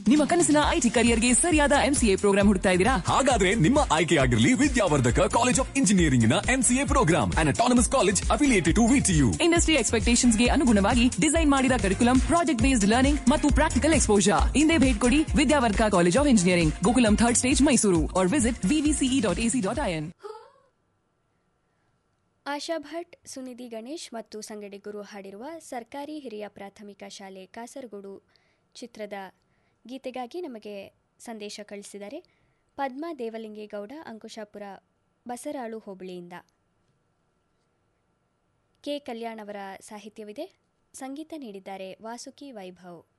ನಿಮ್ಮ ಕನಸಿನ ಐಟಿ ಕರಿಯರ್ಗೆ ಸರಿಯಾದ ಎಂಸಿಎ ಪ್ರೋಗ್ರಾಂ ಹುಡುಕ್ತಾ ಇದ್ದೀರಾ ಹಾಗಾದ್ರೆ ನಿಮ್ಮ ಆಯ್ಕೆಯಾಗಿರಲಿ ವಿದ್ಯಾವರ್ಧಕ ಕಾಲೇಜ್ ಆಫ್ ಇಂಜಿನಿಯರಿಂಗ್ ನ MCA program and autonomous college affiliated to VTU industry expectations ಗೆ ಅನುಗುಣವಾಗಿ ಡಿಸೈನ್ ಮಾಡಿದ ಕರಿಕುಲಂ ಪ್ರಾಜೆಕ್ಟ್ ಬೇಸ್ಡ್ ಲರ್ನಿಂಗ್ ಮತ್ತು ಪ್ರಾಕ್ಟಿಕಲ್ ಎಕ್ಸ್ಪೋಜರ್ ಹಿಂದೆ ಭೇಟಿ ಕೊಡಿ Vidyavardhaka college of engineering Gokulam third stage Mysuru or visit VVCE dot AC dot IN Asha Bhat Sunidhi Ganesh ಮತ್ತು ಸಂಗಡಿಗರು ಹಾಡಿರುವ ಸರ್ಕಾರಿ ಹಿರಿಯ ಪ್ರಾಥಮಿಕ ಶಾಲೆ ಕಾಸರಗೋಡು ಚಿತ್ರದ ಗೀತೆಗಾಗಿ ನಮಗೆ ಸಂದೇಶ ಕಳಿಸಿದ್ದಾರೆ ಪದ್ಮಾ ದೇವಲಿಂಗೇಗೌಡ ಅಂಕುಶಾಪುರ ಬಸರಾಳು ಹೋಬಳಿಯಿಂದ ಕೆ ಕಲ್ಯಾಣ್ ಅವರ ಸಾಹಿತ್ಯವಿದೆ ಸಂಗೀತ ನೀಡಿದ್ದಾರೆ ವಾಸುಕಿ ವೈಭವ್